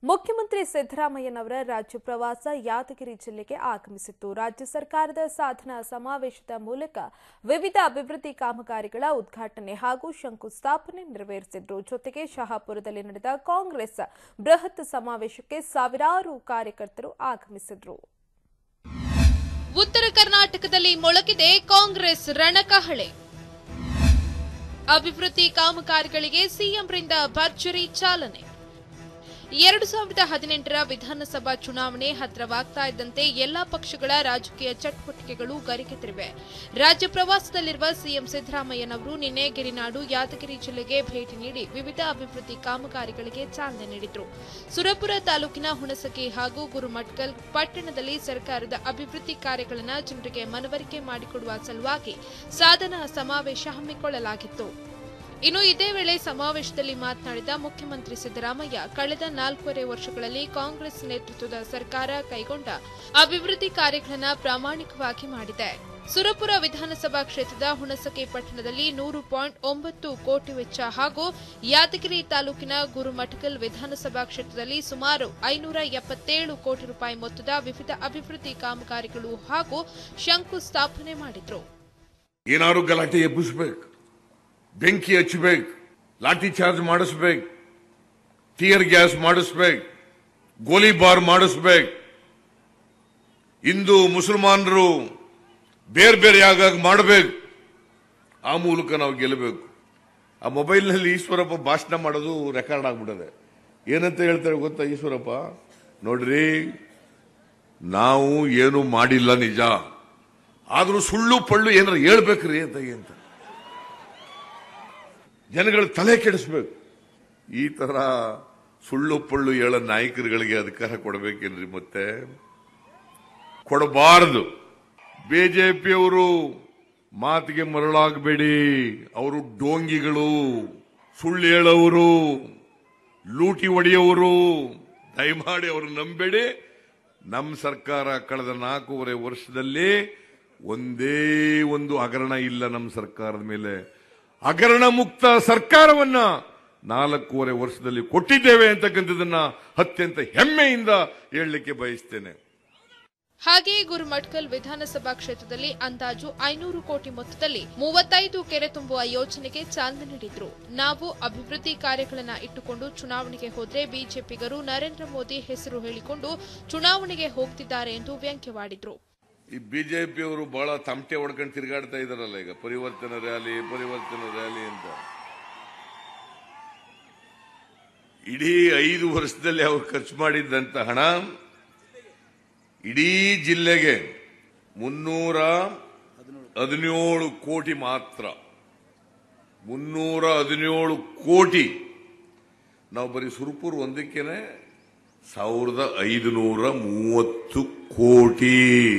ಮುಖ್ಯಮಂತ್ರಿ ಸಿದ್ದರಾಮಯ್ಯನವರ ರಾಜ್ಯ ಪ್ರವಾಸ ಯಾದಗಿರಿ ಜಿಲ್ಲೆಗೆ ಆಗಮಿಸಿತ್ತು ರಾಜ್ಯ ಸರ್ಕಾರದ ಸಾಧನಾ ಸಮಾವೇಶದ ಮೂಲಕ ವಿವಿಧ ಅಭಿವೃದ್ಧಿ ಕಾಮಗಾರಿಗಳ ಉದ್ಘಾಟನೆ ಹಾಗೂ ಶಂಕುಸ್ಥಾಪನೆ ನೆರವೇರಿಸಿದ್ರು ಜೊತೆಗೆ ಶಹಾಪುರದಲ್ಲಿ ನಡೆದ ಕಾಂಗ್ರೆಸ್ ಬೃಹತ್ ಸಮಾವೇಶಕ್ಕೆ ಸಾವಿರಾರು ಕಾರ್ಯಕರ್ತರು ಆಗಮಿಸಿದ್ರು ಉತ್ತರ ಕರ್ನಾಟಕದಲ್ಲಿ ಮೊಳಗಿದೆ ಕಾಂಗ್ರೆಸ್ ರಣಕಹಳೆ ಅಭಿವೃದ್ಧಿ ಕಾಮಗಾರಿಗಳಿಗೆ ಸಿಎಂರಿಂದ ಭರ್ಜರಿ ಚಾಲನೆ ಎರಡು ಸಾವಿರದ ಹದಿನೆಂಟರ ವಿಧಾನಸಭಾ ಚುನಾವಣೆ ಹತ್ತಿರವಾಗ್ತಾ ಇದ್ದಂತೆ ಎಲ್ಲಾ ಪಕ್ಷಗಳ ರಾಜಕೀಯ ಚಟುವಟಿಕೆಗಳು ಗರಿಗೆದರಿವೆ ರಾಜ್ಯ ಪ್ರವಾಸದಲ್ಲಿರುವ ಸಿಎಂ ಸಿದ್ದರಾಮಯ್ಯನವರು ನಿನ್ನೆ ಗಿರಿನಾಡು ಯಾದಗಿರಿ ಜಿಲ್ಲೆಗೆ ಭೇಟಿ ನೀಡಿ ವಿವಿಧ ಅಭಿವೃದ್ಧಿ ಕಾಮಗಾರಿಗಳಿಗೆ ಚಾಲನೆ ನೀಡಿದರು ಸುರಪುರ ತಾಲೂಕಿನ ಹುಣಸಗಿ ಹಾಗೂ ಗುರುಮಟ್ಕಲ್ ಪಟ್ಟಣದಲ್ಲಿ ಸರ್ಕಾರದ ಅಭಿವೃದ್ಧಿ ಕಾರ್ಯಗಳನ್ನು ಜನರಿಗೆ ಮನವರಿಕೆ ಮಾಡಿಕೊಡುವ ಸಲುವಾಗಿ ಸಾಧನಾ ಸಮಾವೇಶ ಹಮ್ಮಿಕೊಳ್ಳಲಾಗಿತ್ತು ಇನ್ನು ಇದೇ ವೇಳೆ ಸಮಾವೇಶದಲ್ಲಿ ಮಾತನಾಡಿದ ಮುಖ್ಯಮಂತ್ರಿ ಸಿದ್ದರಾಮಯ್ಯ ಕಳೆದ ನಾಲ್ಕೂವರೆ ವರ್ಷಗಳಲ್ಲಿ ಕಾಂಗ್ರೆಸ್ ನೇತೃತ್ವದ ಸರ್ಕಾರ ಕೈಗೊಂಡ ಅಭಿವೃದ್ಧಿ ಕಾರ್ಯಗಳನ್ನು ಪ್ರಾಮಾಣಿಕವಾಗಿ ಮಾಡಿದೆ ಸುರಪುರ ವಿಧಾನಸಭಾ ಕ್ಷೇತ್ರದ ಹುಣಸಗಿ ಪಟ್ಟಣದಲ್ಲಿ ನೂರು ಪಾಯಿಂಟ್ ಒಂಬತ್ತು ಕೋಟಿ ವೆಚ್ಚ ಹಾಗೂ ಯಾದಗಿರಿ ತಾಲೂಕಿನ ಗುರುಮಠಕಲ್ ವಿಧಾನಸಭಾ ಕ್ಷೇತ್ರದಲ್ಲಿ ಸುಮಾರು ಐನೂರ ಎಪ್ಪತ್ತೇಳು ಕೋಟಿ ರೂಪಾಯಿ ಮೊತ್ತದ ವಿವಿಧ ಅಭಿವೃದ್ಧಿ ಕಾಮಗಾರಿಗಳು ಹಾಗೂ ಶಂಕು ಸ್ಥಾಪನೆ ಮಾಡಿದ್ರು ಏನಾದ್ರು ಗಲಾಟೆ ಎಬ್ಬಿಸ್ಬೇಕು ಬೆಂಕಿ ಹಚ್ಚಬೇಕು ಲಾಠಿ ಚಾರ್ಜ್ ಮಾಡಿಸ್ಬೇಕು ಟಿಯರ್ ಗ್ಯಾಸ್ ಮಾಡಿಸ್ಬೇಕು ಗೋಲಿಬಾರ್ ಮಾಡಿಸ್ಬೇಕು ಹಿಂದೂ ಮುಸಲ್ಮಾನರು ಬೇರೆ ಬೇರೆ ಆಗಾಗ ಮಾಡಬೇಕು ಆ ಮೂಲಕ ನಾವು ಗೆಲ್ಲಬೇಕು ಆ ಮೊಬೈಲ್ನಲ್ಲಿ ಈಶ್ವರಪ್ಪ ಭಾಷಣ ಮಾಡೋದು ರೆಕಾರ್ಡ್ ಆಗ್ಬಿಡದೆ ಏನಂತ ಹೇಳ್ತಾರೆ ಗೊತ್ತಾ ಈಶ್ವರಪ್ಪ ನೋಡ್ರಿ ನಾವು ಏನು ಮಾಡಿಲ್ಲ ನಿಜ ಆದ್ರೂ ಸುಳ್ಳು ಪಳ್ಳು ಏನಾರ ಹೇಳ್ಬೇಕ್ರಿ ಅಂತ ಅಂತ ಜನಗಳ ತಲೆ ಕೆಡಿಸ್ಬೇಕು ಈ ತರ ಸುಳ್ಳು ಪಳ್ಳು ಹೇಳೋ ನಾಯಕರುಗಳಿಗೆ ಅಧಿಕಾರ ಕೊಡಬೇಕೇನ್ರಿ ಮತ್ತೆ ಕೊಡಬಾರದು ಬಿಜೆಪಿಯವರು ಮಾತಿಗೆ ಮರಳಾಗಬೇಡಿ ಅವರು ಡೋಂಗಿಗಳು ಸುಳ್ಳು ಹೇಳೋರು ಲೂಟಿ ಹೊಡೆಯೋರು ದಯಮಾಡಿ ಅವರು ನಂಬೇಡಿ ನಮ್ಮ ಸರ್ಕಾರ ಕಳೆದ ನಾಲ್ಕೂವರೆ ವರ್ಷದಲ್ಲಿ ಒಂದೇ ಒಂದು ಹಗರಣ ಇಲ್ಲ ನಮ್ಮ ಸರ್ಕಾರದ ಮೇಲೆ ಹಗರಣ ಮುಕ್ತ ಸರ್ಕಾರವನ್ನ ನಾಲ್ಕೂವರೆ ವರ್ಷದಲ್ಲಿ ಕೊಟ್ಟಿದ್ದೇವೆ ಅಂತಕ್ಕಂಥದನ್ನ ಅತ್ಯಂತ ಹೆಮ್ಮೆಯಿಂದ ಹೇಳಲಿಕ್ಕೆ ಬಯಸ್ತೇನೆ ಹಾಗೆಯೇ ಗುರುಮಟ್ಕಲ್ ವಿಧಾನಸಭಾ ಕ್ಷೇತ್ರದಲ್ಲಿ ಅಂದಾಜು ಐನೂರು ಕೋಟಿ ಮೊತ್ತದಲ್ಲಿ ಮೂವತ್ತೈದು ಕೆರೆ ತುಂಬುವ ಯೋಜನೆಗೆ ಚಾಲನೆ ನೀಡಿದ್ರು ನಾವು ಅಭಿವೃದ್ಧಿ ಕಾರ್ಯಗಳನ್ನ ಇಟ್ಟುಕೊಂಡು ಚುನಾವಣೆಗೆ ಹೋದ್ರೆ ಬಿಜೆಪಿಗರು ನರೇಂದ್ರ ಮೋದಿ ಹೆಸರು ಹೇಳಿಕೊಂಡು ಚುನಾವಣೆಗೆ ಹೋಗ್ತಿದ್ದಾರೆ ಎಂದು ವ್ಯಂಗ್ಯವಾಡಿದ್ರು ಈ ಬಿಜೆಪಿಯವರು ಬಹಳ ತಮಟೆ ಹೊಡ್ಕೊಂಡು ತಿರುಗಾಡ್ತಾ ಇದಾರಲ್ಲ ಈಗ ಪರಿವರ್ತನ ರ್ಯಾಲಿ ಪರಿವರ್ತನ ರ್ಯಾಲಿ ಅಂತ ಇಡೀ ಐದು ವರ್ಷದಲ್ಲಿ ಅವರು ಖರ್ಚು ಮಾಡಿದ್ದಂತ ಹಣ ಇಡೀ ಜಿಲ್ಲೆಗೆ ಮುನ್ನೂರ ಹದಿನೇಳು ಕೋಟಿ ಮಾತ್ರ ಮುನ್ನೂರ ಹದಿನೇಳು ಕೋಟಿ ನಾವು ಬರೀ ಸುರ್ಪುರ್ ಒಂದಕ್ಕೇನೆ ಸಾವಿರದ ಐದುನೂರ ಮೂವತ್ತು ಕೋಟಿ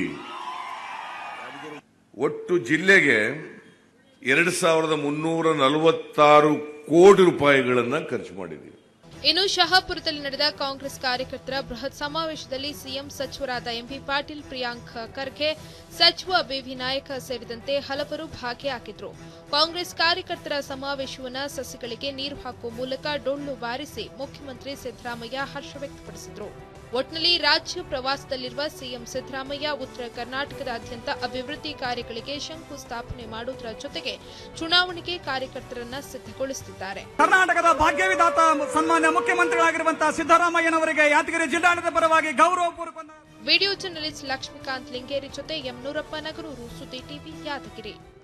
ಒಟ್ಟು ಜಿಲ್ಲೆಗೆ ಎರಡು ಸಾವಿರದ ಮುನ್ನೂರ ನಲವತ್ತಾರು ಕೋಟಿ ರೂಪಾಯಿಗಳನ್ನ ಖರ್ಚು ಮಾಡಿದ್ದೀವಿ ಇನ್ನು ಶಹಾಪುರದಲ್ಲಿ ನಡೆದ ಕಾಂಗ್ರೆಸ್ ಕಾರ್ಯಕರ್ತರ ಬೃಹತ್ ಸಮಾವೇಶದಲ್ಲಿ ಸಿಎಂ ಸಚಿವರಾದ ಎಂಪಿ ಪಾಟೀಲ್ ಪ್ರಿಯಾಂಕ್ ಖರ್ಗೆ ಸಚಿವ ಬಿವಿ ನಾಯಕ ಸೇರಿದಂತೆ ಹಲವರು ಭಾಗಿಯಾಗಿದ್ರು ಕಾಂಗ್ರೆಸ್ ಕಾರ್ಯಕರ್ತರ ಸಮಾವೇಶವನ್ನ ಸಸಿಗಳಿಗೆ ನೀರು ಹಾಕುವ ಮೂಲಕ ಡೊಳ್ಳು ಬಾರಿಸಿ ಮುಖ್ಯಮಂತ್ರಿ ಸಿದ್ದರಾಮಯ್ಯ ಹರ್ಷ ವ್ಯಕ್ತಪಡಿಸಿದ್ರು ಒಟ್ನಲ್ಲಿ ರಾಜ್ಯ ಪ್ರವಾಸದಲ್ಲಿರುವ ಸಿಎಂ ಸಿದ್ದರಾಮಯ್ಯ ಉತ್ತರ ಕರ್ನಾಟಕದಾದ್ಯಂತ ಅಭಿವೃದ್ಧಿ ಕಾರ್ಯಗಳಿಗೆ ಶಂಕು ಸ್ಥಾಪನೆ ಮಾಡುವುದರ ಜೊತೆಗೆ ಚುನಾವಣೆಗೆ ಕಾರ್ಯಕರ್ತರನ್ನ ಸಿದ್ದಗೊಳಿಸುತ್ತಿದ್ದಾರೆ ಕರ್ನಾಟಕದ ಭಾಗ್ಯವಿದಾತ ಸನ್ಮಾನ್ಯ ಮುಖ್ಯಮಂತ್ರಿಗಳಾಗಿರುವಂತಹ ಸಿದ್ದರಾಮಯ್ಯನವರಿಗೆ ಯಾದಗಿರಿ ಜಿಲ್ಲಾಡಳಿತ ಪರವಾಗಿ ಗೌರವಪೂರ್ವಕ ವಿಡಿಯೋ ಜರ್ನಲಿಸ್ಟ್ ಲಕ್ಷ್ಮೀಕಾಂತ್ ಲಿಂಗೇರಿ ಜೊತೆ ಎಂ ನೂರಪ್ಪ ನಗರೂರು ಸುದ್ದಿ ಟಿವಿ ಯಾದಗಿರಿ